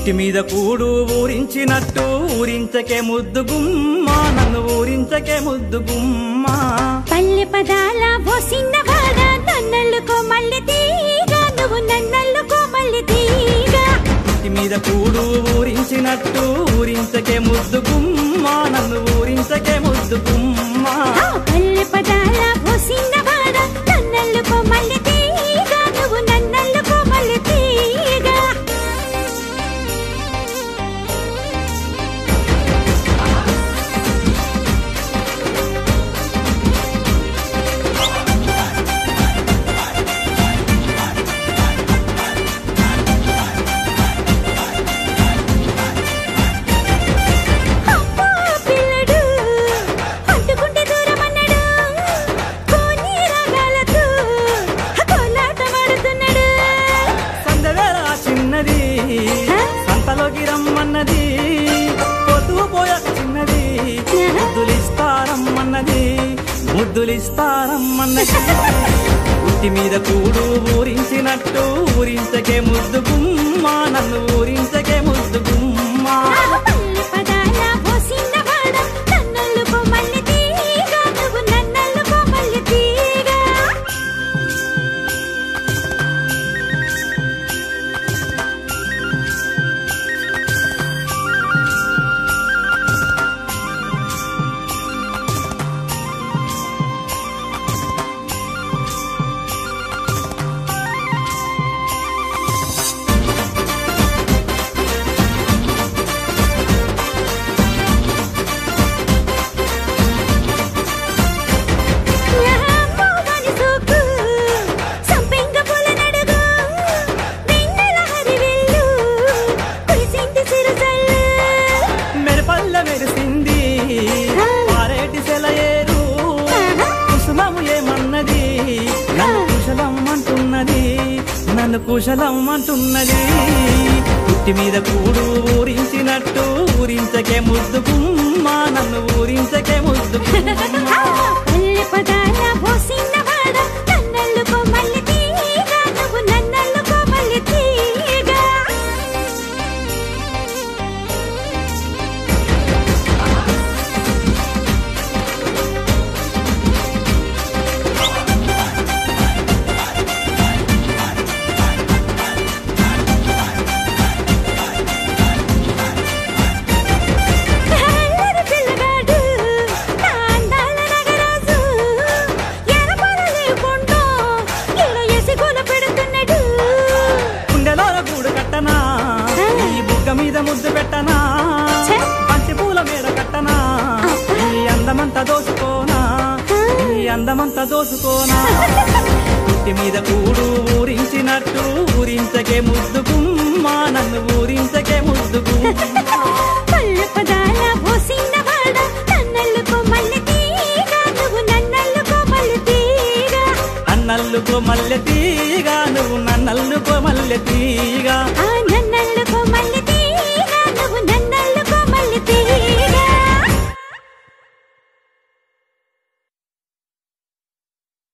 ఉట్టి మీద కూడు ఊరించినట్టు ఊరించకే ముద్దు గుమ్మ నన్ను ఊరించకే ముద్దు గుమ్మ పల్లె పదాల పోసిన్నవాడ నన్నల్లుకో మళ్ళీ తీగ నువ్వు నన్నల్లుకో మళ్ళీ తీగ ఉట్టి మీద కూడు ఊరించినట్టు ఊరించకే ముద్దు గుమ్మ నన్ను ఊరించకే ముద్దు గుమ్మ ఆ పల్లె పదాల పోసిన్నవాడ నన్నల్లుకో మళ్ళీ తీగ నువ్వు నన్నల్లుకో మళ్ళీ తీగ అమ్మా పిల్లడు అంటుకుంటే దూరం అన్నాడు కోని రాగాలతో కోలాటమాడుతున్నాడు సందవేళ చిన్నది సంతలోకి రమ్మన్నది పొద్దు పోయ చిన్నది ముద్దులిస్తారమ్మన్నది ముద్దులిస్తారమ్మన్నది ఉట్టి మీద కూడు ఊరించినట్టు ఊరించకే ముద్దు గుమ్మ నన్ను ఊరించకే ముద్దు గుమ్మ పల్లె పదాల పోసిన్నవాడ నన్నల్లుకో మళ్ళీ తీగ నువ్వు నన్నల్లుకో మళ్ళీ తీగ మోగని సోకు సంపెంగ పూల నడుగు వెన్నెల హరివెల్లు కురిసింది సిరుజల్లు మెరపల్ల మెరిసింది పారేటి సెలయేరు కుసుమము ఏమన్నది నన్ను కుశలం అంటున్నది నన్ను కుశలం అంటున్నది పుట్టి మీద కూడు ఊరించినట్టు ఊరించకే ముద్దు గుమ్మ నన్ను ఊరించకే ముద్దు గుమ్మ పల్లె పదాల పోసిన్నవాడ నన్నల్లుకో మళ్ళీ తీగ నువ్వు నన్నల్లుకో మళ్ళీ తీగ అల్లరి పిల్లగాడు నా అందాల నగరాజు ఎరపల లేకుండా ఇళ్ళ ఎసి గోల పెడుతున్నాడు గుండెలో గూడు కట్టనా ఈ బుగ్గ మీద ముద్దు పెట్టనా ఛే! బంతి పూల మీద కట్టనా ఈ అందమంతా దోసుకోనా ఈ అందమంతా దోసుకోనా పుట్టి మీద కూడు ఊరించినట్టు ఊరించకే ముద్దు గుమ్మ నన్ను ఊరించకే ముద్దు గుమ్మ పల్లె పదాల పోసిన్నవాడ నన్నల్లుకో మళ్ళీ తీగ నువ్వు నన్నల్లుకో మళ్ళీ తీగ అన్నల్లుకో మల్లె తీగ నువ్వు నన్నల్లుకో మల్లె తీగ